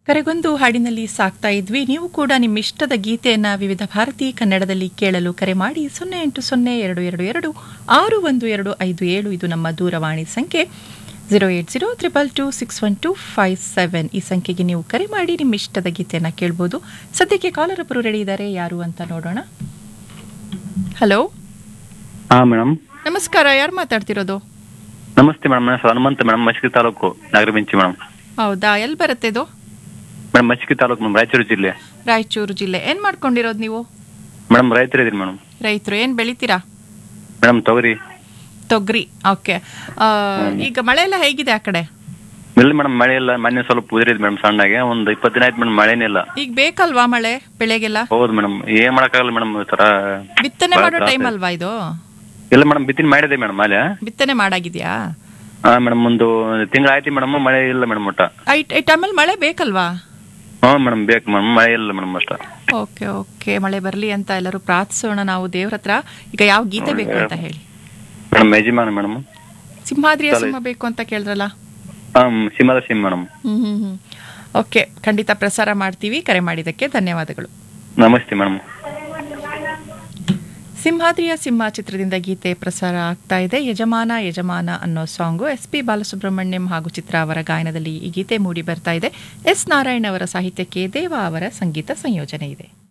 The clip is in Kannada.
ಕರೆಗೊಂದು ಹಾಡಿನಲ್ಲಿ ಸಾಕ್ತಾ ಇದ್ವಿ ನೀವು ಕೂಡ ನಿಮ್ಮ ಇಷ್ಟದ ಗೀತೆಯನ್ನ ವಿವಿಧ ಭಾರತಿ ಕನ್ನಡದಲ್ಲಿ ಕೇಳಲು ಕರೆ ಮಾಡಿ ಸೊನ್ನೆ ಎಂಟು ಸೊನ್ನೆ ಎರಡು ಎರಡು ಎರಡು ಆರು ಒಂದು ಎರಡು ಐದು ಏಳು ಇದು ನಮ್ಮ ದೂರವಾಣಿ ಸಂಖ್ಯೆ zero eight zero triple two six one two five seven ಈ ಸಂಖ್ಯೆಗೆ ನೀವು ಕರೆ ಮಾಡಿ ನಿಮ್ಮ ಇಷ್ಟದ ಗೀತೆಯನ್ನ ಕೇಳ್ಬೋದು ಸದ್ಯಕ್ಕೆ ಕಾಲರ್ ಒಬ್ಬರು ರೆಡಿ ಇದ್ದಾರೆ ಯಾರು ಅಂತ ನೋಡೋಣ ಹಲೋ ಹಾ ಮೇಡಮ್ ನಮಸ್ಕಾರ ಯಾರು ಮಾತಾಡ್ತಿರೋದು ನಮಸ್ತೆ ಮೇಡಮ್ ನನ್ನ ಹೆಸರು ಹನುಮಂತ ಮೇಡಮ್ ಮಸ್ಕಿ ತಾಲೂಕು ನಾಗರಬೆಂಚಿ ಮೇಡಮ್ ಹೌದಾ ಎಲ್ಲಿ ಬರುತ್ತೆ ಇದು ಮೇಡಮ್ ಮಸ್ಕಿ ತಾಲೂಕು ಮೇಡಮ್ ರಾಯಚೂರು ಜಿಲ್ಲೆ ರಾಯಚೂರು ಜಿಲ್ಲೆ ಏನು ಮಾಡ್ಕೊಂಡಿರೋದು ನೀವು ಮೇಡಮ್ ರೈತರು ಇದೀನಿ ಮೇಡಮ್ ರೈತರು ಏನು ಬೆಳಿತೀರಾ ಮೇಡಮ್ ತೊಗರಿ ತೊಗರಿ ಓಕೆ ಈಗ ಮಳೆ ಎಲ್ಲ ಹೇಗಿದೆ ಆ ಕಡೆ ಇಲ್ಲ ಮೇಡಮ್ ಮಳೆ ಇಲ್ಲ ಮೊನ್ನೆ ಸ್ವಲ್ಪ ಉದುರಿದ್ ಮೇಡಮ್ ಸಣ್ಣಗೆ ಒಂದು ಇಪ್ಪತ್ತು ದಿನ ಆಯ್ತು ಮೇಡಮ್ ಮಳೆನೇ ಇಲ್ಲ ಈಗ ಬೇಕಲ್ವಾ ಮಳೆ ಬೆಳೆಗೆಲ್ಲ ಹೌದು ಮೇಡಮ್ ಏನ್ ಮಾಡಕ್ಕಾಗಲ್ಲ ಮೇಡಮ್ ಈ ತರ ಬಿತ್ತನೆ ಬಾಳ್ ಮಾಡೋ ತ್ರಾಸ ಟೈಮ್ ಇದೆ. ಅಲ್ವಾ ಇದು ಇಲ್ಲ ಮೇಡಮ್ ಬಿತ್ತಿನ ಮಾಡಿದೆ ಮೇಡಮ್ ಅಲ್ಲೇ ಬಿತ್ತನೆ ಮಾಡಾಗಿದ್ಯಾ ಹಾ ಮೇಡಮ್ ಒಂದು ತಿಂಗಳ ಆಯ್ತು ಮೇಡಮ್ ಮಳೆ ಇಲ್ಲ ಮೇಡಮ್ ಒಟ್ಟ ಐ ಈ ಟೈಮಲ್ಲಿ ಮಳೆ ಬೇಕಲ್ವಾ ಹಾ ಮೇಡಮ್ ಬೇಕು ಮೇಡಮ್ ಮಳೆ ಇಲ್ಲ ಮೇಡಮ್ ಅಷ್ಟ ಓಕೆ ಓಕೆ ಮಳೆ ಬರಲಿ ಅಂತ ಎಲ್ಲರೂ ಪ್ರಾರ್ಥಿಸೋಣ ನಾವು ದೇವ್ರ ಹತ್ರ ಈಗ ಯಾವ ಗೀತೆ ಬೇಕು ಅಂತ ಹೇಳಿ ಮೇಡಮ್ ಯಜಮಾನ ಮೇಡಮ್ ಸಿಂಹಾದ್ರಿಯ ಸರಿ. ಸಿಂಹ ಬೇಕು ಅಂತ ಕೇಳಿದ್ರಲ್ಲ ಹಾ ಸಿಂಹದ ಸಿಂಹ ಮೇಡಮ್ ಹ್ಮ್ ಹ್ಮ್ ಹ್ಮ್ ಓಕೆ ಖಂಡಿತ ಪ್ರಸಾರ ಮಾಡ್ತೀವಿ ಕರೆ ಮಾಡಿದ್ದಕ್ಕೆ ಧನ್ಯವಾದಗಳು ನಮಸ್ತೆ ಮೇಡಮ್ ಸಿಂಹಾದ್ರಿಯ ಸಿಂಹ ಚಿತ್ರದಿಂದ ಗೀತೆ ಪ್ರಸಾರ ಆಗ್ತಾ ಇದೆ ಯಜಮಾನ ಯಜಮಾನ ಅನ್ನೋ ಸಾಂಗು ಎಸ್ ಪಿ ಬಾಲಸುಬ್ರಹ್ಮಣ್ಯಂ ಹಾಗೂ ಚಿತ್ರ ಅವರ ಗಾಯನದಲ್ಲಿ ಈ ಗೀತೆ ಮೂಡಿ ಬರ್ತಾ ಇದೆ ಎಸ್ ನಾರಾಯಣ್ ಅವರ ಸಾಹಿತ್ಯಕ್ಕೆ ದೇವ ಅವರ ಸಂಗೀತ ಸಂಯೋಜನೆ ಇದೆ